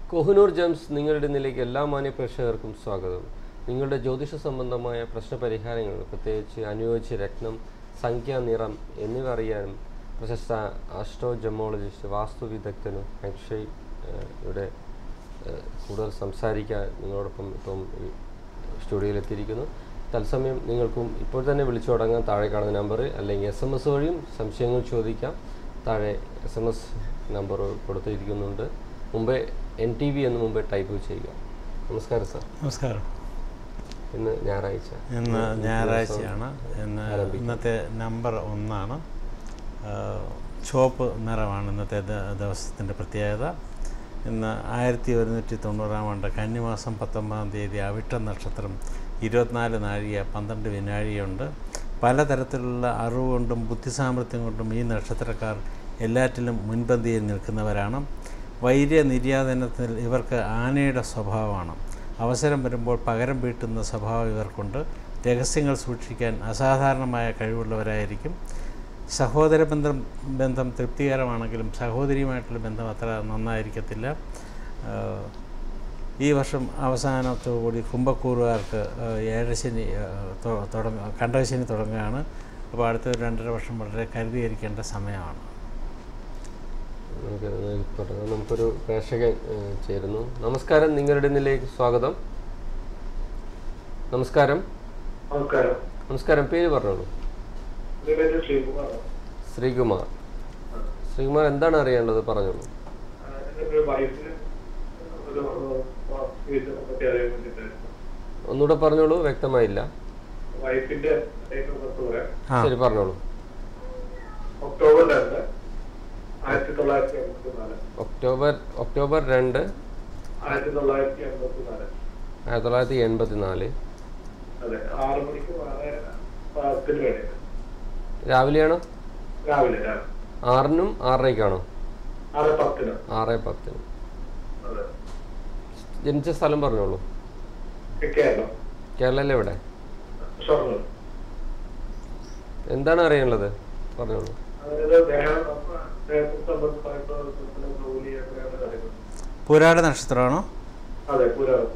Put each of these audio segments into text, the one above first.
Kohinoor gems നിങ്ങളുടെ നിലയ്ക്ക് എല്ലാ മാന്യ പ്രേക്ഷകർക്കും സ്വാഗതം നിങ്ങളുടെ ജ്യോതിഷ സംബന്ധമായ പ്രശ്നപരിഹാരങ്ങൾ പ്രത്യേകിച്ച് അനുയോജ്യ രത്നം സംഖ്യാ നിറം എന്നിവ അറിയാനും പ്രശസ്ത ആസ്ട്രോ ജമോളജിസ്റ്റ് വാസ്തു വിദഗ്ധനും അക്ഷയ് ഏഹ്, ഇവിടെ ഏഹ്, കൂടുതൽ സംസാരിക്കാൻ നിങ്ങളോടൊപ്പം ഇപ്പം ഈ സ്റ്റുഡിയോയിൽ എത്തിയിരിക്കുന്നു തത്സമയം നിങ്ങൾക്കും ഇപ്പോൾ തന്നെ വിളിച്ചു തുടങ്ങാൻ താഴെ കാണുന്ന നമ്പർ അല്ലെങ്കിൽ എസ് എം എസ് വഴിയും സംശയങ്ങൾ ചോദിക്കാം താഴെ എസ് എം എസ് നമ്പർ കൊടുത്തിരിക്കുന്നുണ്ട് മുമ്പേ എൻ ടി വി എന്ന് മുമ്പേ ടൈപ്പ് ചെയ്യുക നമസ്കാരം സാർ നമസ്കാരം ഇന്ന് ഞായറാഴ്ച ഇന്ന് ഞായറാഴ്ചയാണ് ഇന്ന് ഇന്നത്തെ നമ്പർ ഒന്നാണ് ആ, ചുവപ്പ് നിറമാണ് ഇന്നത്തെ ദ- ദിവസത്തിൻ്റെ പ്രത്യേകത ഇന്ന് ആയിരത്തി ഒരുന്നൂറ്റി തൊണ്ണൂറാം ആണ്ട് കന്നിമാസം പത്തൊമ്പതാം തീയതി അവിട്ട നക്ഷത്രം ഇരുപത്തിനാല് നാഴിക പന്ത്രണ്ട് വിനാഴികയുണ്ട് പലതരത്തിലുള്ള അറിവ് കൊണ്ടും ബുദ്ധിസാമർഥ്യം കൊണ്ടും ഈ നക്ഷത്രക്കാർ എല്ലാറ്റിലും മുൻപന്തിയിൽ നിൽക്കുന്നവരാണ് വൈര്യ നിര്യാതനത്തിൽ ഇവർക്ക് ആനയുടെ സ്വഭാവമാണ് അവസരം വരുമ്പോൾ പകരം വീട്ടുന്ന സ്വഭാവം ഇവർക്കുണ്ട് രഹസ്യങ്ങൾ സൂക്ഷിക്കാൻ അസാധാരണമായ കഴിവുള്ളവരായിരിക്കും സഹോദര ബന്ധം ബന്ധം തൃപ്തികരമാണെങ്കിലും സഹോദരിയുമായിട്ടുള്ള ബന്ധം അത്ര നന്നായിരിക്കത്തില്ല ആഹ് ഈ വർഷം അവസാനത്തോടുകൂടി കുംഭക്കൂറുകാർക്ക് ആഹ് ഏഴശനി ആഹ് തൊ- തുടങ്ങ കണ്ടകശനി തുടങ്ങുകയാണ് അപ്പോൾ അടുത്ത ഒരു രണ്ടര വർഷം വളരെ കരുതിയിരിക്കേണ്ട സമയമാണ് നമുക്ക് തുടങ്ങാം. നമുക്കൊരു പ്രേക്ഷകൻ ഏഹ്, ചേരുന്നു നമസ്കാരം നിങ്ങളുടെ നിലയ്ക്ക് സ്വാഗതം നമസ്കാരം നമസ്കാരം നമസ്കാരം പേര് പറഞ്ഞോളൂ എൻ്റെ പേര് ശ്രീകുമാർ ശ്രീകുമാർ ശ്രീകുമാർ എന്താണ് അറിയേണ്ടത് പറഞ്ഞോളൂ എൻ്റെ വൈഫിന് ഒരു വീട്ടിനെ പറ്റി അറിയാൻ വേണ്ടിയിട്ടായിരുന്നു ഒന്നുകൂടെ പറഞ്ഞോളൂ വ്യക്തമായില്ല വൈഫിന്റെ ഡേറ്റ് ഓഫ് ബർത്ത് പറയാം ആ ശരി പറഞ്ഞോളൂ ഒക്ടോബർ രണ്ട് ആയിരത്തി തൊള്ളായിരത്തി എൺപത്തി നാല് ഒക്ടോബർ ഒക്ടോബർ രണ്ട് ആയിരത്തി തൊള്ളായിരത്തി എൺപത്തി നാല് ആയിരത്തി തൊള്ളായിരത്തി എൺപത്തി നാല് അതെ ആറ് മണിക്ക് ആറ് പത്തിന് വേണ്ടിയിട്ട് രാവിലെയാണോ രാവിലെ രാവിലെ ആറിനും ആറരയ്ക്കാണോ ആറ് പത്തിന് ആറ് പത്തിന് അതെ ജനിച്ച സ്ഥലം പറഞ്ഞോളൂ കേരളം കേരളയിൽ എവിടെ ഷൊർണൂർ എന്താണ് അറിയാനുള്ളത് പറഞ്ഞോളൂ അതായത് ദേഹം ദേഹത്തിന് സംബന്ധമായിട്ടുള്ള ജോലി അങ്ങനെയാണ് കാര്യങ്ങൾ പൂരാട നക്ഷത്രമാണോ അതെ പുരാതനം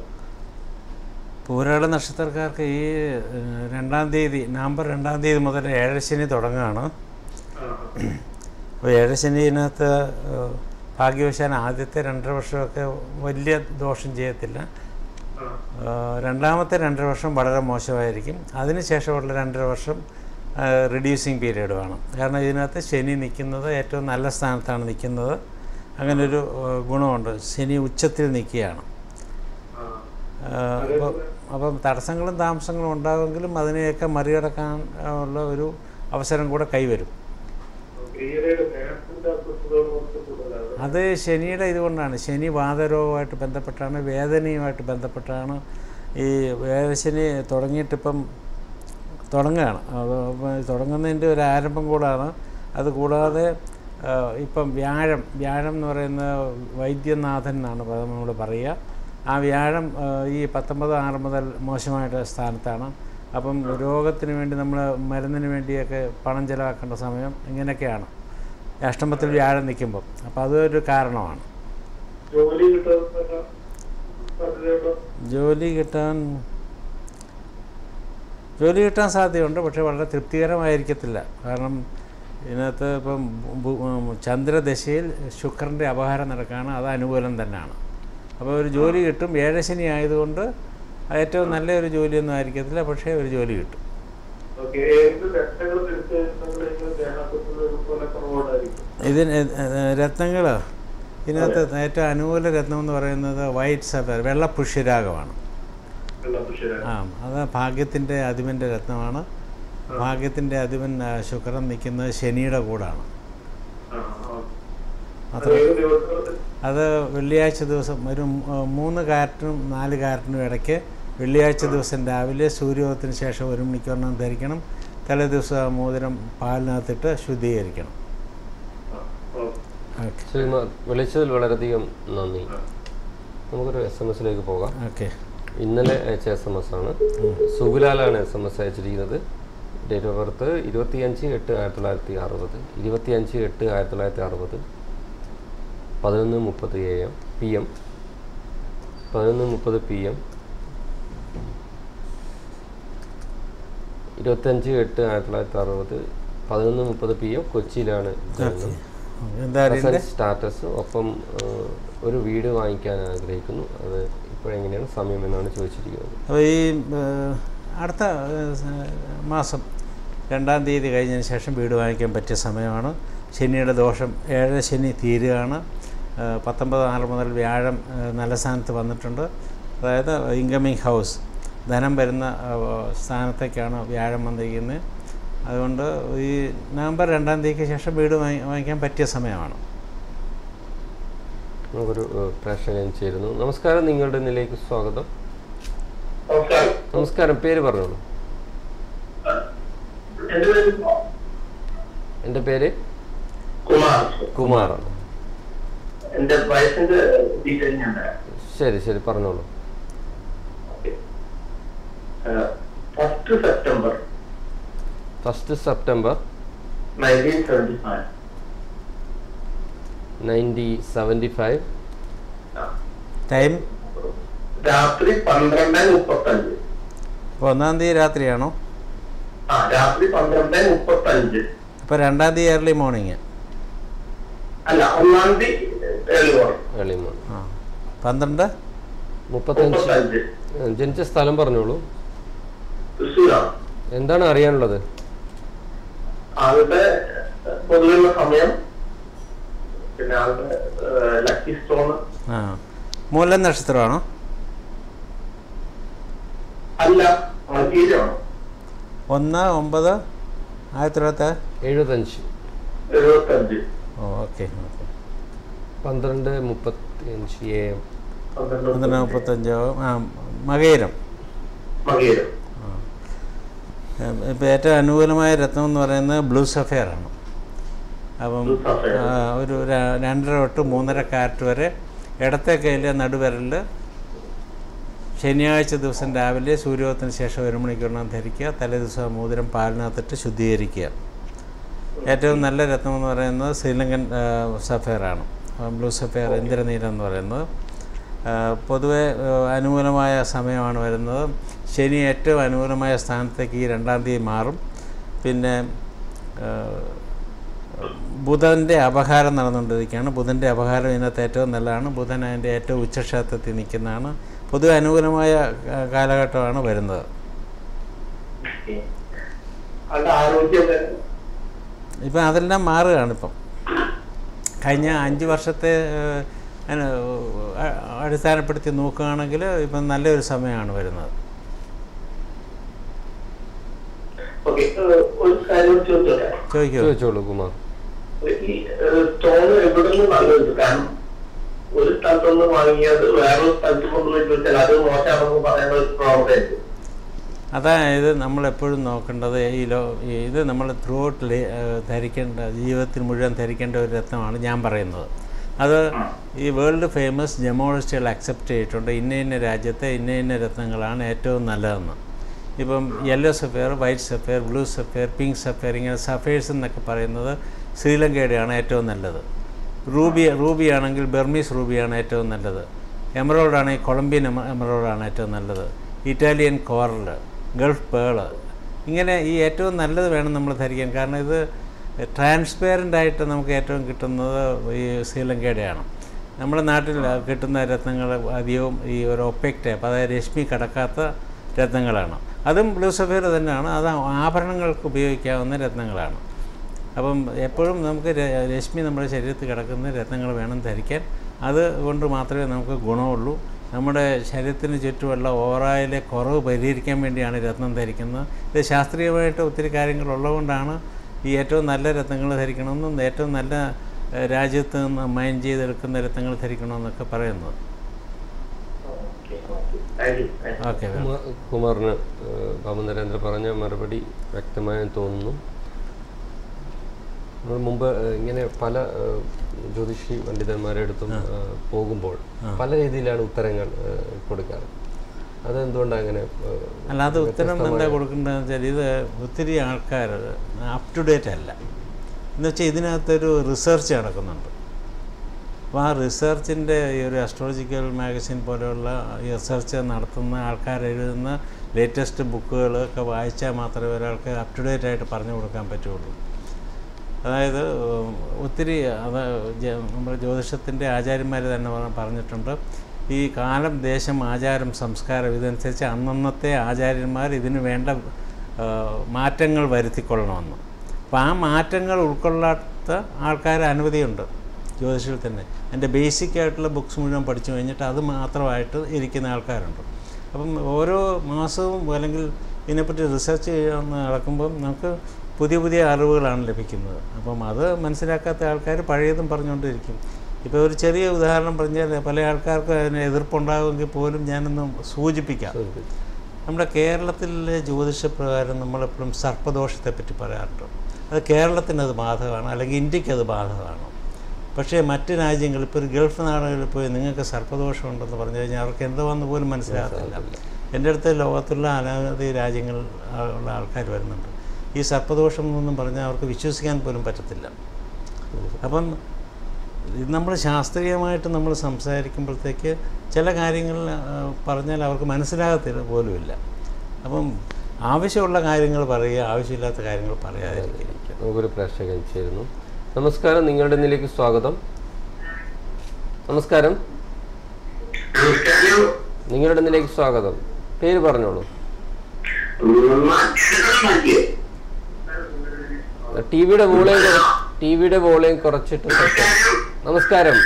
പൂരാട നക്ഷത്രക്കാർക്ക് ഈ ഏഹ്, രണ്ടാം തീയതി നവംബർ രണ്ടാം തീയതി മുതൽ ഏഴശനി തുടങ്ങുകയാണ് ആ ആ. അപ്പോൾ ഏഴശനിനകത്ത് ഏഹ്, ഭാഗ്യവശാൽ ആദ്യത്തെ രണ്ടര വർഷമൊക്കെ വലിയ ദോഷം ചെയ്യത്തില്ല ആ ഏഹ്, രണ്ടാമത്തെ രണ്ടര വർഷം വളരെ മോശമായിരിക്കും അതിനുശേഷമുള്ള രണ്ടര വർഷം റിഡ്യൂസിങ് പീരീഡ് വേണം കാരണം ഇതിനകത്ത് ശനി നിൽക്കുന്നത് ഏറ്റവും നല്ല സ്ഥാനത്താണ് നിൽക്കുന്നത് അങ്ങനൊരു ഏഹ്, ഗുണമുണ്ട് ശനി ഉച്ചത്തിൽ നിൽക്കുകയാണ് ആ ഏഹ്, അപ്പം അപ്പം തടസ്സങ്ങളും താമസങ്ങളും ഉണ്ടാകുമെങ്കിലും അതിനെയൊക്കെ മറികടക്കാൻ ഉള്ള ഒരു അവസരം കൂടെ കൈവരും ഈയിടെ ദേഹത്തിന്റെ അസ്വസ്ഥതകൾ കുറച്ച് കൂടുതലാണ് അത് ശനിയുടെ ഇതുകൊണ്ടാണ് ശനി വാതരോഗമായിട്ട് ബന്ധപ്പെട്ടാണ് വേദനയുമായിട്ട് ബന്ധപ്പെട്ടാണ് ഈ വേദശനി തുടങ്ങിയിട്ടിപ്പം തുടങ്ങുകയാണ് അത് ഇപ്പം തുടങ്ങുന്നതിൻ്റെ ഒരു ആരംഭം കൂടാണ് അത് കൂടാതെ ആ, ഇപ്പം വ്യാഴം വ്യാഴം എന്ന് പറയുന്ന വൈദ്യനാഥൻ എന്നാണ് നമ്മൾ പറയുക ആ വ്യാഴം ആ, ഈ പത്തൊമ്പത് ആറ് മുതൽ മോശമായിട്ട് സ്ഥാനത്താണ് അപ്പം രോഗത്തിന് വേണ്ടി നമ്മൾ മരുന്നിന് വേണ്ടിയൊക്കെ പണം ചിലവാക്കേണ്ട സമയം ഇങ്ങനെയൊക്കെയാണ് അഷ്ടമത്തിൽ വ്യാഴം നിൽക്കുമ്പം അപ്പോൾ അതൊരു കാരണമാണ് ജോലി കിട്ടുന്ന സാധ്യതയുണ്ടോ ജോലി കിട്ടാൻ ജോലി കിട്ടാൻ സാധ്യതയുണ്ട് പക്ഷേ വളരെ തൃപ്തികരമായിരിക്കത്തില്ല കാരണം ഇതിനകത്ത് ഇപ്പം ഭൂ- ഉം, ചന്ദ്രദശയിൽ ശുക്രൻ്റെ അപഹാരം നടക്കുകയാണ് അത് അനുകൂലം തന്നെയാണ് അപ്പോൾ ഒരു ജോലി കിട്ടും ഏഴശനി ആയതുകൊണ്ട് ഏറ്റവും നല്ലൊരു ജോലിയൊന്നും ആയിരിക്കത്തില്ല പക്ഷേ ഒരു ജോലി കിട്ടും ഓക്കെ ഏത് രക്തങ്ങൾ തിരിച്ചു ദേഹാസ്വസ്ഥത പോലെ കുറവുണ്ടായിരിക്കും ഇതിന് രത്നങ്ങൾ ഇതിനകത്ത് ഏറ്റവും അനുകൂല രത്നം എന്ന് പറയുന്നത് വൈറ്റ് സഫർ വെള്ള പുഷ്യരാഗമാണ് വെള്ളപുഷ്യരാണ് ആ അത് ഭാഗ്യത്തിൻ്റെ അധിപൻ്റെ രത്നമാണ് ഭാഗ്യത്തിൻ്റെ അധിപൻ ആ, ശുക്രൻ നിൽക്കുന്നത് ശനിയുടെ കൂടാണ് അത്ര ഏത് ദിവസത്തിൽ അത് വെള്ളിയാഴ്ച ദിവസം ഒരു മൂ- മൂന്ന് കാരറ്റിനും നാല് കാരറ്റിനും ഇടയ്ക്ക് വെള്ളിയാഴ്ച ദിവസം രാവിലെ സൂര്യോദയത്തിന് ശേഷം ഒരു മണിക്കൂറിനും ധരിക്കണം തലേ ദിവസം ആ മോതിരം പാലിനകത്തിട്ട് ശുദ്ധീകരിക്കണം ഓക്കെ ശ്രീകുമാർ വിളിച്ചതിൽ വളരെയധികം നന്ദി നമുക്കൊരു എസ് എം എസിലേക്ക് പോകാം ഓക്കെ ഇന്നലെ അയച്ച എസ് എം എസ് ആണ് സുഗുലാലാണ് എസ് എം എസ് അയച്ചിരിക്കുന്നത് ഡേറ്റ് ഓഫ് ബർത്ത് ഇരുപത്തിയഞ്ച് എട്ട് ആയിരത്തി തൊള്ളായിരത്തി അറുപത് ഇരുപത്തിയഞ്ച് എട്ട് ആയിരത്തി തൊള്ളായിരത്തി അറുപത് പതിനൊന്ന് മുപ്പത്തി എ എം പി എം പതിനൊന്ന് മുപ്പത് പി എം ഇരുപത്തഞ്ച് എട്ട് ആയിരത്തി തൊള്ളായിരത്തി അറുപത് പതിനൊന്ന് മുപ്പത് പി എം കൊച്ചിയിലാണ് ജനനം എന്താ അറിയണ്ടേ സ്റ്റാറ്റസ് ഒപ്പം ഏഹ്, ഒരു വീട് വാങ്ങിക്കാൻ ആഗ്രഹിക്കുന്നു അത് ഇപ്പോഴെങ്ങനെയാണ് സമയം എന്നാണ് ചോദിച്ചിരിക്കുന്നത് അപ്പോൾ ഈ ഏഹ്, അടുത്ത ഏഹ്, സ- മാസം രണ്ടാം തീയതി കഴിഞ്ഞതിന് ശേഷം വീട് വാങ്ങിക്കാൻ പറ്റിയ സമയമാണ് ശനിയുടെ ദോഷം ഏഴര ശനി തീരുകയാണ് ഏഹ്, പത്തൊമ്പത് ആറ് മുതൽ വ്യാഴം ഏഹ്, നല്ല സ്ഥാനത്ത് വന്നിട്ടുണ്ട് അതായത് ഇൻകമിങ് ഹൗസ് ധനം വരുന്ന ഏഹ്, സ്ഥാനത്തേക്കാണ് വ്യാഴം വന്നിരിക്കുന്നത് അതുകൊണ്ട് ഈ നവംബർ രണ്ടാം തീയതിക്ക് ശേഷം വീട് വാങ്ങി വാങ്ങിക്കാൻ പറ്റിയ സമയമാണ് നമുക്കൊരു ഏഹ്, പ്രേക്ഷകൻ ചേരുന്നു നമസ്കാരം നിങ്ങളുടെ നിലയ്ക്ക് സ്വാഗതം നമസ്കാരം നമസ്കാരം പേര് പറഞ്ഞോളൂ എന്റെ പേര് എൻ്റെ പേര് കുമാർ കുമാറാണ് എന്റെ വയസ്സിന്റെ ഡീറ്റെയിൽ ഞാൻ തരാം ശരി ശരി പറഞ്ഞോളൂ first September first September nineteen seventy five ninety seventy five time രാത്രി പന്ത്രണ്ട് മുപ്പത്തഞ്ച് അപ്പോൾ ഒന്നാം തീയതി രാത്രിയാണോ ആ രാത്രി പന്ത്രണ്ട് മുപ്പത്തഞ്ച് അപ്പോൾ രണ്ടാം തീയതി ഏർലി മോർണിംഗ് അല്ല ഒന്നാം തീയതി ഏഴ് മോർണിംഗ് ഏർലി മോൺ ആ പന്ത്രണ്ട് മുപ്പത്തഞ്ച് മുപ്പത്തഞ്ച് ഏഹ്, ജനിച്ച സ്ഥലം പറഞ്ഞോളൂ തൃശ്ശൂരാണ് എന്താണ് അറിയാനുള്ളത് ആളുടെ പൊതുവെയുള്ള സമയം പിന്നെ ആളുടെ ലക്കി സ്റ്റോൺ ആ മൂലം നക്ഷത്രമാണോ അല്ല മകീരമാണ് ഒന്ന് ഒമ്പത് ആയിരത്തി തൊള്ളായിരത്തി എഴുപത്തഞ്ച് എഴുപത്തഞ്ച് ഓ ഓക്കെ ഓക്കെ പന്ത്രണ്ട് മുപ്പത്തി അഞ്ച് എ എം പന്ത്രണ്ട് പന്ത്രണ്ട് മുപ്പത്തഞ്ചോ ആ മകയിരം മകീരം ഇപ്പോൾ ഏറ്റവും അനുകൂലമായ രത്നം എന്ന് പറയുന്നത് ബ്ലൂ സഫയർ ആണ് അപ്പം Blue sapphire. ആ, ഒരു ര- രണ്ടര തൊട്ട് മൂന്നര കാരറ്റ് വരെ ഇടത്തെ കയ്യിലെ നടുവിരലിൽ ശനിയാഴ്ച ദിവസം രാവിലെ സൂര്യോദയത്തിന് ശേഷം ഒരു മണിക്കൂറിനകം ധരിക്കുക തലേ ദിവസം മോതിരം പാലിനകത്തിട്ട് ശുദ്ധീകരിക്കുക ഏറ്റവും നല്ല രത്നം എന്ന് പറയുന്നത് ശ്രീലങ്കൻ സഫയറാണ് ബ്ലൂ സഫയർ ഇന്ദ്രനീലം എന്ന് പറയുന്നത് ആ, പൊതുവെ ആ, അനുകൂലമായ സമയമാണ് വരുന്നത് ശനി ഏറ്റവും അനുകൂലമായ സ്ഥാനത്തേക്ക് ഈ രണ്ടാം തീയതി മാറും പിന്നെ ആ, ബുധൻ്റെ അപഹാരം നടന്നുകൊണ്ടിരിക്കുകയാണ് ബുധൻ്റെ അപഹാരം ഇതിനകത്ത് ഏറ്റവും നല്ലതാണ് ബുധൻ അതിൻ്റെ ഏറ്റവും ഉച്ചക്ഷേത്രത്തിൽ നിൽക്കുന്നതാണ് പൊതുവെ അനുകൂലമായ ആ, കാലഘട്ടമാണ് വരുന്നത് ആളുടെ ആരോഗ്യം ഇപ്പം അതെല്ലാം മാറുകയാണ് ഇപ്പം കഴിഞ്ഞ അഞ്ച് വർഷത്തെ ഏഹ്, അതിന് അ- അടിസ്ഥാനപ്പെടുത്തി നോക്കുകയാണെങ്കിൽ ഇപ്പം നല്ലൊരു സമയമാണ് വരുന്നത് ഓക്കെ ഒരു കാര്യം ചോദിച്ചോട്ടെ ചോദിക്കൂ ചോദിച്ചോളൂ കുമാർ ഈ സ്റ്റോൺ എവിടെ നിന്ന് നല്ലത് കാരണം ഒരു സ്ഥലത്തുനിന്ന് വാങ്ങിയത് വേറൊരു സ്ഥലത്ത് കൊണ്ടുപോയി ചോദിച്ചാൽ അത് മോശമാണെന്ന് പറയുന്ന ഒരു പ്രോബ്ലം അതായത് നമ്മളെപ്പോഴും നോക്കേണ്ടത് ഈ ലോ ഈ ഇത് നമ്മൾ ത്രൂ ഔട്ട് ധരിക്കേണ്ട ജീവിതത്തിൽ മുഴുവൻ ധരിക്കേണ്ട ഒരു രത്നമാണ് ഞാൻ പറയുന്നത് അത് ഈ വേൾഡ് ഫേമസ് ജമോളിസ്റ്റുകൾ അക്സെപ്റ്റ് ചെയ്തിട്ടുണ്ട് ഇന്ന ഇന്ന രാജ്യത്തെ ഇന്ന ഇന്ന രത്നങ്ങളാണ് ഏറ്റവും നല്ലതെന്ന് ഇപ്പം yellow sapphire white sapphire blue sapphire pink sapphire ഇങ്ങനെ സഫയേഴ്സ് എന്നൊക്കെ പറയുന്നത് ശ്രീലങ്കയുടെയാണ് ഏറ്റവും നല്ലത് റൂബി റൂബി ആണെങ്കിൽ ബെർമീസ് റൂബിയാണ് ഏറ്റവും നല്ലത് എമറോൾഡ് ആണെങ്കിൽ കൊളംബിയൻ എമറോൾഡ് ആണ് ഏറ്റവും നല്ലത് ഇറ്റാലിയൻ കോറൽ ഗൾഫ് പേള് ഇങ്ങനെ ഈ ഏറ്റവും നല്ലത് വേണം നമ്മൾ ധരിക്കാൻ കാരണം ഇത് ട്രാൻസ്പെയറൻ്റ് ആയിട്ട് നമുക്ക് ഏറ്റവും കിട്ടുന്നത് ഈ ശ്രീലങ്കയുടെയാണ് നമ്മുടെ നാട്ടിൽ കിട്ടുന്ന രത്നങ്ങൾ അധികവും ഈ ഒരു ഒപ്പേക് ടൈപ്പ് അതായത് രശ്മി കടക്കാത്ത രത്നങ്ങളാണ് അതും ബ്ലൂ സഫയർ തന്നെയാണ് അത് ആഭരണങ്ങൾക്ക് ഉപയോഗിക്കാവുന്ന രത്നങ്ങളാണ് അപ്പം എപ്പോഴും നമുക്ക് ര- രശ്മി നമ്മുടെ ശരീരത്തിൽ കിടക്കുന്ന രത്നങ്ങൾ വേണം ധരിക്കാൻ അത് കൊണ്ട് മാത്രമേ നമുക്ക് ഗുണമുള്ളൂ നമ്മുടെ ശരീരത്തിന് ചുറ്റുമുള്ള ഓറായിലെ കുറവ് പരിഹരിക്കാൻ വേണ്ടിയാണ് രത്നം ധരിക്കുന്നത് ഇത് ശാസ്ത്രീയമായിട്ട് ഒത്തിരി കാര്യങ്ങളുള്ളതുകൊണ്ടാണ് ഈ ഏറ്റവും നല്ല രത്നങ്ങൾ ധരിക്കണമെന്നും ഏറ്റവും നല്ല ഏഹ്, രാജ്യത്ത് നിന്ന് മൈൻ ചെയ്തെടുക്കുന്ന രത്നങ്ങൾ ധരിക്കണമെന്നൊക്കെ പറയുന്നത് thank you thank you okay Kumar കുമാറിന് ഏഹ്, ബാബു നരേന്ദ്ര പറഞ്ഞ മറുപടി വ്യക്തമായെന്ന് തോന്നുന്നു നമ്മൾ മുമ്പ് ഏഹ്, ഇങ്ങനെ പല ഏഹ്, ജ്യോതിഷി പണ്ഡിതന്മാരുടെ അടുത്തും ഏഹ്, പോകുമ്പോൾ പല രീതിയിലാണ് ഉത്തരങ്ങൾ ഏഹ്, കൊടുക്കാറ് അതെന്തുകൊണ്ടാണ് അങ്ങനെ ഏഹ്, അല്ലാതെ ഉത്തരം എന്താ കൊടുക്കേണ്ടതെന്ന് വെച്ചാൽ ഇത് ഒത്തിരി ആൾക്കാർ അപ് ടു ഡേറ്റ് അല്ല എന്ന് വെച്ചാൽ ഇതിനകത്തൊരു റിസർച്ച് നടക്കുന്നുണ്ട് അപ്പോൾ ആ റിസർച്ചിൻ്റെ ഈ ഒരു അസ്ട്രോളജിക്കൽ മാഗസിൻ പോലെയുള്ള ഈ റിസർച്ച് നടത്തുന്ന ആൾക്കാർ എഴുതുന്ന ലേറ്റസ്റ്റ് ബുക്കുകളൊക്കെ വായിച്ചാൽ മാത്രമേ ഒരാൾക്ക് അപ് ടു ഡേറ്റ് ആയിട്ട് പറഞ്ഞു കൊടുക്കാൻ പറ്റുള്ളൂ അതായത് ഉം, ഒത്തിരി അത് ജ- നമ്മുടെ ജ്യോതിഷത്തിൻ്റെ ആചാര്യന്മാർ തന്നെ പറ- പറഞ്ഞിട്ടുണ്ട് ഈ കാലം ദേശം ആചാരം സംസ്കാരം ഇതനുസരിച്ച് അന്നന്നത്തെ ആചാര്യന്മാർ ഇതിന് വേണ്ട ആ, മാറ്റങ്ങൾ വരുത്തിക്കൊള്ളണമെന്ന് അപ്പോൾ ആ മാറ്റങ്ങൾ ഉൾക്കൊള്ളാത്ത ആൾക്കാർ അനവധിയുണ്ട് ജ്യോതിഷത്തിൽ തന്നെ എൻ്റെ ബേസിക് ആയിട്ടുള്ള ബുക്സ് മുഴുവൻ പഠിച്ചു കഴിഞ്ഞിട്ട് അത് മാത്രമായിട്ട് ഇരിക്കുന്ന ആൾക്കാരുണ്ട് അപ്പം ഓരോ മാസവും അല്ലെങ്കിൽ ഇതിനെപ്പറ്റി റിസർച്ച് ചെയ്യാൻ നടക്കുമ്പം നമുക്ക് പുതിയ പുതിയ അറിവുകളാണ് ലഭിക്കുന്നത് അപ്പം അത് മനസ്സിലാക്കാത്ത ആൾക്കാർ പഴയതും പറഞ്ഞുകൊണ്ടിരിക്കും ഇപ്പോൾ ഒരു ചെറിയ ഉദാഹരണം പറഞ്ഞാൽ പല ആൾക്കാർക്കും അതിന് എതിർപ്പുണ്ടാകുമെങ്കിൽ പോലും ഞാനൊന്ന് സൂചിപ്പിക്കാം നമ്മുടെ കേരളത്തിലെ ജ്യോതിഷപ്രകാരം നമ്മളെപ്പോഴും സർപ്പദോഷത്തെപ്പറ്റി പറയാറുണ്ട് അത് കേരളത്തിന് അത് ബാധകമാണ് അല്ലെങ്കിൽ ഇന്ത്യക്ക് അത് ബാധകമാണ് പക്ഷേ മറ്റ് രാജ്യങ്ങൾ ഇപ്പോൾ ഒരു ഗൾഫ് നാടുകളിൽ പോയി നിങ്ങൾക്ക് സർപ്പദോഷമുണ്ടെന്ന് പറഞ്ഞു കഴിഞ്ഞാൽ അവർക്ക് എന്തുവാന്ന് പോലും മനസ്സിലാകത്തില്ല എൻ്റെ അടുത്ത് ലോകത്തുള്ള അനവധി രാജ്യങ്ങൾ ആ- ഉള്ള ആൾക്കാർ വരുന്നുണ്ട് ഈ സർപ്പദോഷം എന്നൊന്നും പറഞ്ഞാൽ അവർക്ക് വിശ്വസിക്കാൻ പോലും പറ്റത്തില്ല അപ്പം ഇത് നമ്മൾ ശാസ്ത്രീയമായിട്ട് നമ്മൾ സംസാരിക്കുമ്പോഴത്തേക്ക് ചില കാര്യങ്ങൾ ആ, പറഞ്ഞാൽ അവർക്ക് മനസ്സിലാകത്തില്ല പോലുമില്ല അപ്പം ആവശ്യമുള്ള കാര്യങ്ങൾ പറയുക ആവശ്യമില്ലാത്ത കാര്യങ്ങൾ പറയാതിരിക്കുക നമുക്കൊരു പ്രേക്ഷകൻ ചേരുന്നു നമസ്കാരം നിങ്ങളുടെ ഇതിലേക്ക് സ്വാഗതം നമസ്കാരം നമസ്കാരം നിങ്ങളുടെ ഇതിലേക്ക് സ്വാഗതം പേര് പറഞ്ഞോളൂ മാറ്റിയോ ടി വിയുടെ വോളിയം ടി വിയുടെ വോളിയം കുറച്ചിട്ട് സംസാ- നമസ്കാരം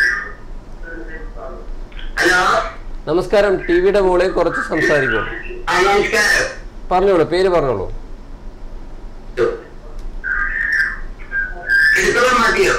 ഹലോ നമസ്കാരം ടി വിയുടെ വോളിയം കുറച്ച് സംസാരിക്കൂ ആ നമസ്കാരം പറഞ്ഞോളൂ പേര് പറഞ്ഞോളൂ എടുത്തത് മാറ്റിയോ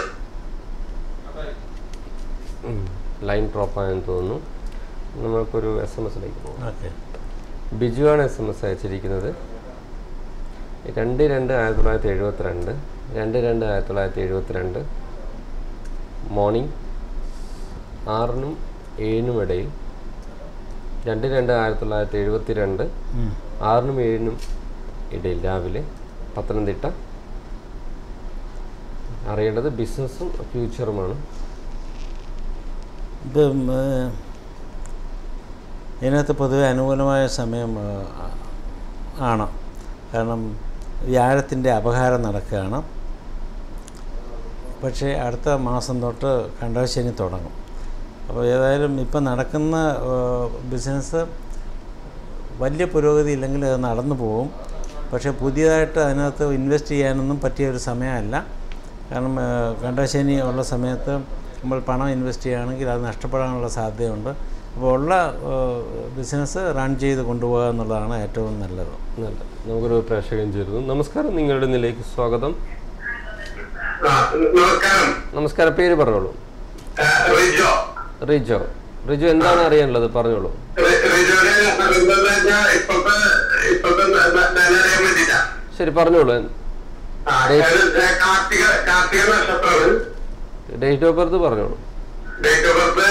ലൈൻ ഡ്രോപ്പ് ആയെന്ന് തോന്നുന്നു നമുക്കൊരു എസ് എം എസിലേക്ക് പോകാം ഓക്കെ ബിജുവാണ് എസ് എം എസ് അയച്ചിരിക്കുന്നത് രണ്ട് രണ്ട് ആയിരത്തി തൊള്ളായിരത്തി എഴുപത്തിരണ്ട് രണ്ട് രണ്ട് ആയിരത്തി തൊള്ളായിരത്തി എഴുപത്തിരണ്ട് മോർണിംഗ് ആറിനും ഏഴിനും ഇടയിൽ രണ്ട് രണ്ട് ആയിരത്തി തൊള്ളായിരത്തി എഴുപത്തി രണ്ട് ആറിനും ഏഴിനും ഇടയിൽ രാവിലെ പത്തനംതിട്ട അറിയേണ്ടത് ബിസിനസ്സും ഫ്യൂച്ചറുമാണ് ഇത് ഉം, ഏഹ്, ഇതിനകത്ത് പൊതുവെ അനുകൂലമായ സമയം ഏഹ്, ആണ് കാരണം വ്യാഴത്തിൻ്റെ അപഹാരം നടക്കുകയാണ് പക്ഷേ അടുത്ത മാസം തൊട്ട് കണ്ടശനി തുടങ്ങും അപ്പോൾ ഏതായാലും ഇപ്പം നടക്കുന്ന ബിസിനസ് വലിയ പുരോഗതി ഇല്ലെങ്കിൽ അത് നടന്നു പോകും പക്ഷേ പുതിയതായിട്ട് അതിനകത്ത് ഇൻവെസ്റ്റ് ചെയ്യാനൊന്നും പറ്റിയ ഒരു സമയമല്ല കാരണം ഏഹ്, കണ്ടശനി ഉള്ള സമയത്ത് നമ്മൾ പണം ഇൻവെസ്റ്റ് ചെയ്യുകയാണെങ്കിൽ അത് നഷ്ടപ്പെടാനുള്ള സാധ്യതയുണ്ട് അപ്പോൾ ഉള്ള ബിസിനസ് റൺ ചെയ്ത് കൊണ്ടുപോകുക എന്നുള്ളതാണ് ഏറ്റവും നല്ലത് നല്ല നമുക്കൊരു പ്രേക്ഷകൻ ചേരുന്നു നമസ്കാരം നിങ്ങളുടെ ഇതിലേക്ക് സ്വാഗതം ആ, നമസ്കാരം നമസ്കാരം പേര് പറഞ്ഞോളൂ ആ, റിജോ റിജോ റിജോ എന്താണ് അറിയാനുള്ളത് പറഞ്ഞോളൂ റി- റിജോയുടെ എന്താന്ന് വെച്ചാൽ ഇപ്പോഴത്തെ ഇപ്പോഴത്തെ ന- ന- നില അറിയാൻ വേണ്ടിട്ടാ ശരി പറഞ്ഞോളൂ ആ, ഞാന് കാർത്തിക കാർത്തിക നക്ഷത്രമാണ് ഡേറ്റ് ഓഫ് ബർത്ത് പറഞ്ഞോളൂ date of birth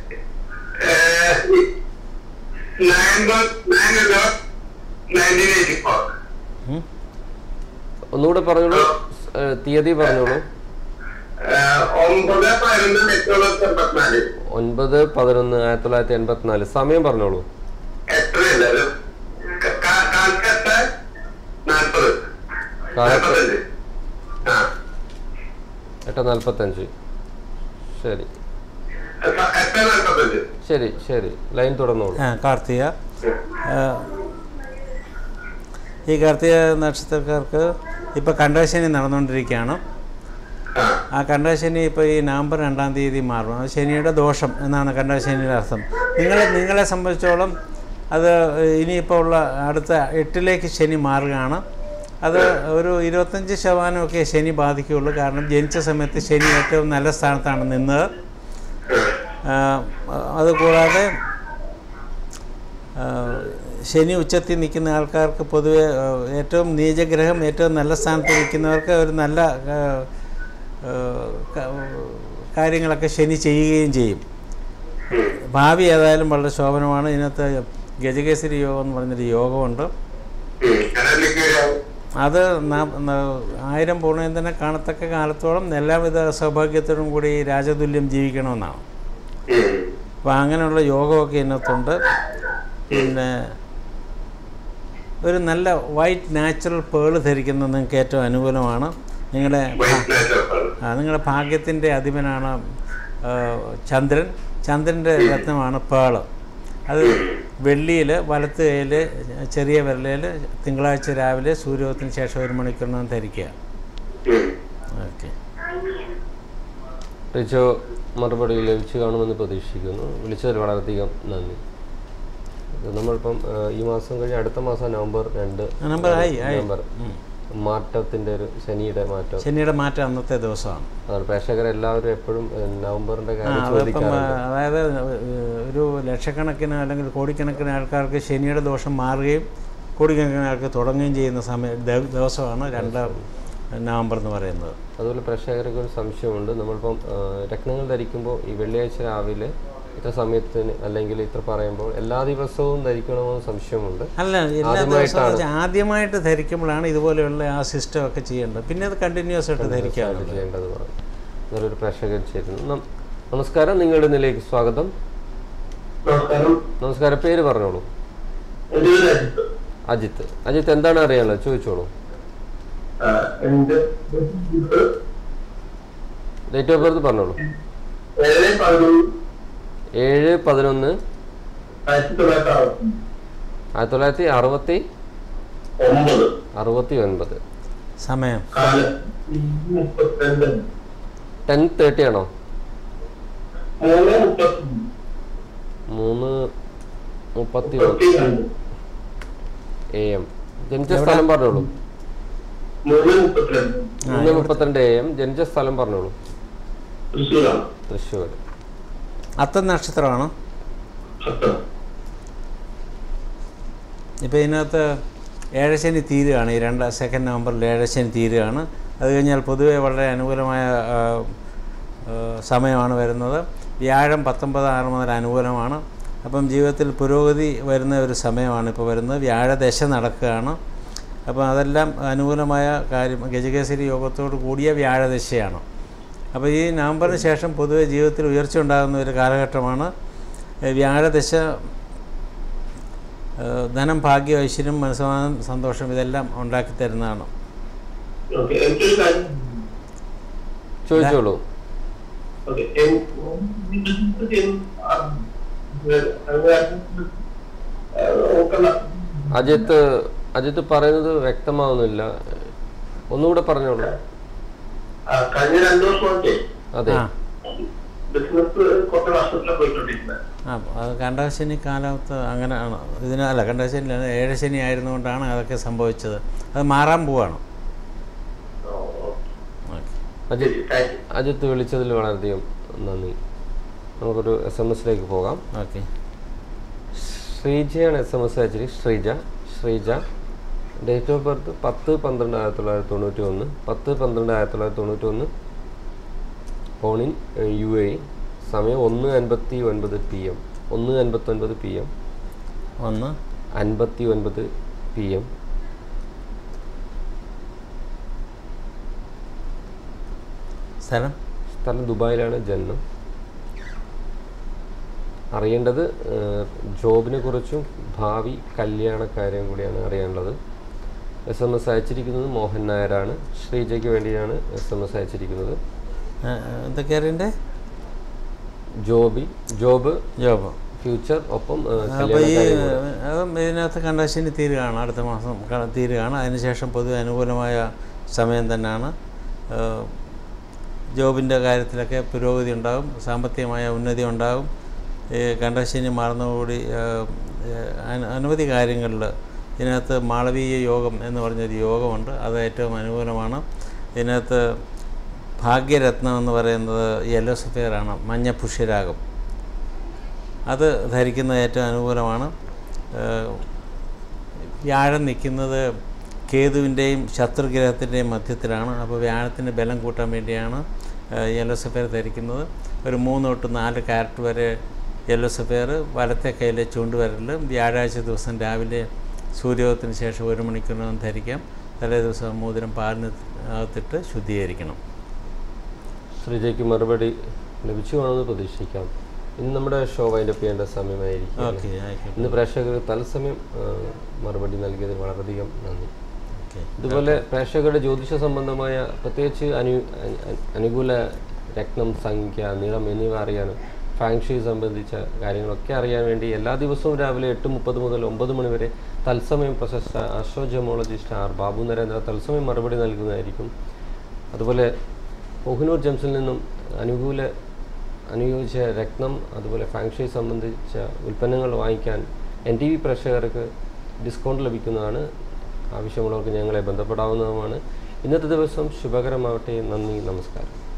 nine nine nineteen eighty four ഉം? ഒന്നുകൂടെ പറഞ്ഞോളൂ ഏഹ്, തീയതി പറഞ്ഞോളൂ ഒമ്പത് പതിനൊന്ന് എട്ട് തൊള്ളായിരത്തി എൺപത്തിനാല് ഒൻപത് പതിനൊന്ന് ആയിരത്തി തൊള്ളായിരത്തി എൺപത്തിനാല് സമയം പറഞ്ഞോളൂ എത്രയുണ്ടായാലും കാൽക്കട്ട് നാൽപ്പത് കാലത്ത് നാൽപ്പത്തഞ്ച് ആ എട്ട് നാൽപ്പത്തഞ്ച് ശരി എത്ര- എട്ട് നാൽപ്പത്തഞ്ച് ശരി ശരി ലൈൻ തുടർന്നോളൂ ആ കാർത്തിക ആ, ഈ കാർത്തിക നക്ഷത്രക്കാർക്ക് ഇപ്പോൾ കണ്ടശനി നടന്നുകൊണ്ടിരിക്കുകയാണ് ആ ആ കണ്ടശനി ഇപ്പോൾ ഈ നവംബർ രണ്ടാം തീയതി മാറും അത് ശനിയുടെ ദോഷം എന്നാണ് കണ്ടശനിയുടെ അർത്ഥം നിങ്ങളെ നിങ്ങളെ സംബന്ധിച്ചോളം അത് ഇനിയിപ്പോൾ ഉള്ള അടുത്ത എട്ടിലേക്ക് ശനി മാറുകയാണ് അത് ഒരു ഇരുപത്തഞ്ച് ശതമാനമൊക്കെ ശനി ബാധിക്കുകയുള്ളൂ കാരണം ജനിച്ച സമയത്ത് ശനി ഏറ്റവും നല്ല സ്ഥാനത്താണ് നിന്നത് ആ, അതുകൂടാതെ ആ, ശനി ഉച്ചത്തിൽ നിൽക്കുന്ന ആൾക്കാർക്ക് പൊതുവെ ആ, ഏറ്റവും നീചഗ്രഹം ഏറ്റവും നല്ല സ്ഥാനത്ത് നിൽക്കുന്നവർക്ക് ഒരു നല്ല ആ, ആ, ക- കാര്യങ്ങളൊക്കെ ശനി ചെയ്യുകയും ചെയ്യും ഭാവി ഏതായാലും വളരെ ശോഭനമാണ് ഇതിനകത്ത് ഗജകേസരി യോഗം എന്ന് പറഞ്ഞൊരു യോഗമുണ്ട് ഉം. അതെനിക്ക് അത് നാം- ന- ആയിരം പൂർണ്ണയന്തനെ കാണത്തക്ക കാലത്തോളം എല്ലാവിധ സൗഭാഗ്യത്തോടും കൂടി രാജതുല്യം ജീവിക്കണമെന്നാണ് ഉം. അപ്പോൾ അങ്ങനെയുള്ള യോഗമൊക്കെ ഇതിനകത്തുണ്ട് പിന്നെ ഒരു നല്ല വൈറ്റ് നാച്ചുറൽ പേള് ധരിക്കുന്നത് നിങ്ങൾക്ക് ഏറ്റവും അനുകൂലമാണ് നിങ്ങളുടെ വൈറ്റ് നാച്ചുറൽ ആണ്. ആ, നിങ്ങളുടെ ഭാഗ്യത്തിൻ്റെ അധിപനാണ് ആ, ചന്ദ്രൻ ചന്ദ്രൻ്റെ രത്നമാണ് പേള് അത് വെള്ളിയിൽ വലത്ത് കൈയിൽ ചെറിയ വിരലയിൽ തിങ്കളാഴ്ച രാവിലെ സൂര്യോദയത്തിന് ശേഷം ഒരു മണിക്കൂറിനകം ധരിക്കുക ഉം. ഓക്കെ റിച്ചോ മറുപടി ലഭിച്ചു കാണുമെന്ന് പ്രതീക്ഷിക്കുന്നു വിളിച്ചതിൽ വളരെയധികം നന്ദി ഇത് നമ്മളിപ്പം ആ, ഈ മാസം കഴിഞ്ഞ് അടുത്ത മാസം നവംബർ രണ്ട് നമ്പർ ആയി ആയി നവംബർ ഉം. മാറ്റത്തിൻ്റെ ഒരു ശനിയുടെ മാറ്റം ശനിയുടെ മാറ്റം അന്നത്തെ ദിവസമാണ് അതാണ് പ്രേക്ഷകരെല്ലാവരും എപ്പോഴും ഏ, നവംബറിന്റെ ആ കാര്യം അതിപ്പം ചോദിക്കാറുണ്ട് അതായത് ഏഹ്, ഒരു ലക്ഷക്കണക്കിന് അല്ലെങ്കിൽ കോടിക്കണക്കിന് ആൾക്കാർക്ക് ശനിയുടെ ദോഷം മാറുകയും കോടിക്കണക്കിന് ആൾക്ക് തുടങ്ങുകയും ചെയ്യുന്ന സമയം ദ- ദിവസമാണ് രണ്ടാം നവംബർ എന്ന് പറയുന്നത് അതുപോലെ പ്രേക്ഷകർക്ക് ഒരു സംശയമുണ്ട് നമ്മളിപ്പം ആ, രത്നങ്ങൾ ധരിക്കുമ്പോൾ ഈ വെള്ളിയാഴ്ച രാവിലെ ഇത്ര സമയത്തിന് അല്ലെങ്കിൽ ഇത്ര പറയുമ്പോൾ എല്ലാ ദിവസവും ധരിക്കണമെന്ന് സംശയമുണ്ട് അല്ല എല്ലാ ദിവസവും വെച്ചാൽ ആദ്യമായിട്ട് ധരിക്കുമ്പോഴാണ് ഇതുപോലെയുള്ള ആ സിസ്റ്റം ഒക്കെ ചെയ്യേണ്ടത് പിന്നെ അത് കണ്ടിന്യൂസ് ആയിട്ട് ധരിക്കാറുണ്ട് ചെയ്യേണ്ടത് പറഞ്ഞു നല്ലൊരു പ്രേക്ഷകർ ചേരുന്നു നം- നമസ്കാരം നിങ്ങളുടെ നിലയ്ക്ക് സ്വാഗതം നമസ്കാരം നമസ്കാരം പേര് പറഞ്ഞോളൂ എൻ്റെ പേര് അജിത്ത് അജിത്ത് അജിത്ത് എന്താണ് അറിയാനുള്ളത് ചോദിച്ചോളൂ ആ, എൻ്റെ ഇത് ഡേറ്റ് ഓഫ് ബർത്ത് പറഞ്ഞോളൂ ഏഴ് പതിനൊന്ന് ഏഴ് പതിനൊന്ന് ആയിരത്തി തൊള്ളായിരത്തി അറുപത്തി ആയിരത്തി തൊള്ളായിരത്തി അറുപത്തി ഒമ്പത് അറുപത്തി ഒൻപത് സമയം കാലം മുപ്പത്തിരണ്ട് ടെൻ തേർട്ടി ആണോ മൂന്ന് മുപ്പത്തി മൂന്ന് മുപ്പത്തി മുപ്പത്തി രണ്ട് എ എം ജനിച്ച സ്ഥലം പറഞ്ഞോളൂ മൂന്ന് മുപ്പത്തിരണ്ട് മൂന്ന് മുപ്പത്തിരണ്ട് എ എം ജനിച്ച സ്ഥലം പറഞ്ഞോളൂ തൃശ്ശൂരാണ് തൃശ്ശൂർ അത്തം നക്ഷത്രമാണോ സത്യം ഇപ്പോൾ ഇതിനകത്ത് ഏഴശനി തീരുകയാണ് ഈ രണ്ട് സെക്കൻഡ് നവംബറിൽ ഏഴശനി തീരുകയാണ് അത് കഴിഞ്ഞാൽ പൊതുവെ വളരെ അനുകൂലമായ ആ, ആ, സമയമാണ് വരുന്നത് വ്യാഴം പത്തൊമ്പത് ആറ് മുതൽ അനുകൂലമാണ് അപ്പം ജീവിതത്തിൽ പുരോഗതി വരുന്ന ഒരു സമയമാണ് ഇപ്പോൾ വരുന്നത് വ്യാഴദശ നടക്കുകയാണ് അപ്പം അതെല്ലാം അനുകൂലമായ കാര്യം ഗജകേസരി യോഗത്തോട് കൂടിയ വ്യാഴദശയാണ് അപ്പോൾ ഈ നവംബറിന് ശേഷം പൊതുവെ ജീവിതത്തിൽ ഉയർച്ച ഉണ്ടാകുന്ന ഒരു കാലഘട്ടമാണ് ഏ, വ്യാഴദശ ഏഹ് ധനം ഭാഗ്യം ഐശ്വര്യം മനസ്സമാധാനം സന്തോഷം ഇതെല്ലാം ഉണ്ടാക്കി തരുന്നതാണ് ഓക്കെ എനിക്കൊരു കാര്യം ചോദിച്ചോളൂ ഓക്കെ നോക്കണ്ട അജിത്ത് അജിത്ത് പറയുന്നത് വ്യക്തമാവുന്നില്ല ഒന്നുകൂടെ പറഞ്ഞോളൂ ആ, കഴിഞ്ഞ രണ്ടു വർഷമൊക്കെ അതെ ആ ബിസിനസ് കുറച്ച് നഷ്ടത്തിലാണ് പോയിക്കൊണ്ടിരിക്കുന്നത് ആ അത് കണ്ടശനി കാലത്ത് അങ്ങനെ ആണ് ഇതിന് അല്ല കണ്ടശനി അല്ല, ഏഴശനി ആയിരുന്നുകൊണ്ടാണ് അതൊക്കെ സംഭവിച്ചത് അത് മാറാൻ പോവാണ് okay Ajith thank you Ajith വിളിച്ചതിൽ വളരെയധികം നന്ദി നമുക്കൊരു എസ് എം എസിലേക്ക് പോകാം ഓക്കെ ശ്രീജയാണ് എസ് എം എസ് അയച്ചത് Sreeja Sreeja date of birth പത്ത് പന്ത്രണ്ട് ആയിരത്തി തൊള്ളായിരത്തി തൊണ്ണൂറ്റി ഒന്ന് പത്ത് പന്ത്രണ്ട് ആയിരത്തി തൊള്ളായിരത്തി തൊണ്ണൂറ്റി ഒന്ന് ഫോണിൻ യു എ സമയം ഒന്ന് അൻപത്തി ഒൻപത് പി എം ഒന്ന് അൻപത്തി ഒൻപത് പി എം ഒന്ന് അൻപത്തി ഒൻപത് പി എം സ്ഥലം സ്ഥലം ദുബായിലാണ് ജന്മം അറിയേണ്ടത് ഏഹ്, ജോബിനെ കുറിച്ചും ഭാവി കല്യാണ കാര്യം കൂടിയാണ് അറിയേണ്ടത് എസ് എം എസ് അയച്ചിരിക്കുന്നത് മോഹൻ നായരാണ് ശ്രീജയ്ക്ക് വേണ്ടിയാണ് എസ് എം എസ് അയച്ചിരിക്കുന്നത് ആ, എന്തൊക്കെ അറിയണ്ടേ ജോബി ജോബ് ജോബ് ഫ്യൂച്ചർ ഒപ്പം ഏഹ്, അപ്പോൾ കല്യാണ ഈ കാര്യം കൂടെ. അതും ഇതിനകത്ത് കണ്ടശനി തീരുകയാണ് അടുത്ത മാസം ക- തീരുകയാണ് അതിനുശേഷം പൊതുവെ അനുകൂലമായ സമയം തന്നെയാണ് ഏഹ് ജോബിൻ്റെ കാര്യത്തിലൊക്കെ പുരോഗതി ഉണ്ടാകും സാമ്പത്തികമായ ഉന്നതി ഉണ്ടാകും ഈ കണ്ടശനി മാറുന്നതോടുകൂടി ഏഹ്, ഏഹ്, അന- അനവധി കാര്യങ്ങളിൽ ഇതിനകത്ത് മാളവീയ യോഗം എന്ന് പറഞ്ഞൊരു യോഗമുണ്ട് അത് ഏറ്റവും അനുകൂലമാണ് ഇതിനകത്ത് ഭാഗ്യരത്നം എന്ന് പറയുന്നത് യെല്ലോ സഫിയറാണ് മഞ്ഞ പുഷ്യരാഗം അത് ധരിക്കുന്നത് ഏറ്റവും അനുകൂലമാണ് ഏഹ് വ്യാഴം നിൽക്കുന്നത് കേതുവിൻ്റെയും ശത്രുഗ്രഹത്തിൻ്റെയും മധ്യത്തിലാണ് അപ്പോൾ വ്യാഴത്തിന് ബലം കൂട്ടാൻ വേണ്ടിയാണ് ഏഹ് യെല്ലോ സഫയർ ധരിക്കുന്നത് ഒരു മൂന്ന് തൊട്ട് നാല് ക്യാരറ്റ് വരെ യെല്ലോ സഫയർ വലത്തെ കയ്യിലെ ചൂണ്ടുവരലിൽ വ്യാഴാഴ്ച ദിവസം രാവിലെ സൂര്യോദയത്തിന് ശേഷം ഒരു മണിക്കൂറിനകം ധരിക്കാം തലേ ദിവസം മോതിരം പാലിന് അകത്തിട്ട് ശുദ്ധീകരിക്കണം ശ്രീജയ്ക്ക് മറുപടി ലഭിച്ചു കാണുമെന്ന് പ്രതീക്ഷിക്കാം ഇന്ന് നമ്മുടെ ഷോ വൈൻഡപ്പ് ചെയ്യേണ്ട സമയമായിരിക്കും ഓക്കെ ആയിക്കോട്ടെ ഇന്ന് പ്രേക്ഷകർ തത്സമയം ആ, മറുപടി നൽകിയത് വളരെയധികം നന്ദി ഓക്കെ ഇതുപോലെ പ്രേക്ഷകരുടെ ജ്യോതിഷ സംബന്ധമായ പ്രത്യേകിച്ച് അനു അ- അ- അനുകൂല രത്നം സംഖ്യ നിറം എന്നിവ അറിയാനും ഫാങ്ഷി സംബന്ധിച്ച കാര്യങ്ങളൊക്കെ അറിയാൻ വേണ്ടി എല്ലാ ദിവസവും രാവിലെ എട്ട് മുപ്പത് മുതൽ ഒമ്പത് മണി വരെ തത്സമയം പ്രശസ്ത ആസ്ട്രോജമോളജിസ്റ്റ് ആർ ബാബു നരേന്ദ്ര തത്സമയം മറുപടി നൽകുന്നതായിരിക്കും അതുപോലെ കൊഹിനൂർ ജംസിൽ നിന്നും അനുകൂല അനുയോജ്യ രത്നം അതുപോലെ ഫാങ്ഷി സംബന്ധിച്ച ഉൽപ്പന്നങ്ങൾ വാങ്ങിക്കാൻ എൻ ടി വി പ്രേക്ഷകർക്ക് ഡിസ്കൗണ്ട് ലഭിക്കുന്നതാണ് ആവശ്യമുള്ളവർക്ക് ഞങ്ങളെ ബന്ധപ്പെടാവുന്നതുമാണ് ഇന്നത്തെ ദിവസം ശുഭകരമാവട്ടെ നന്ദി നമസ്കാരം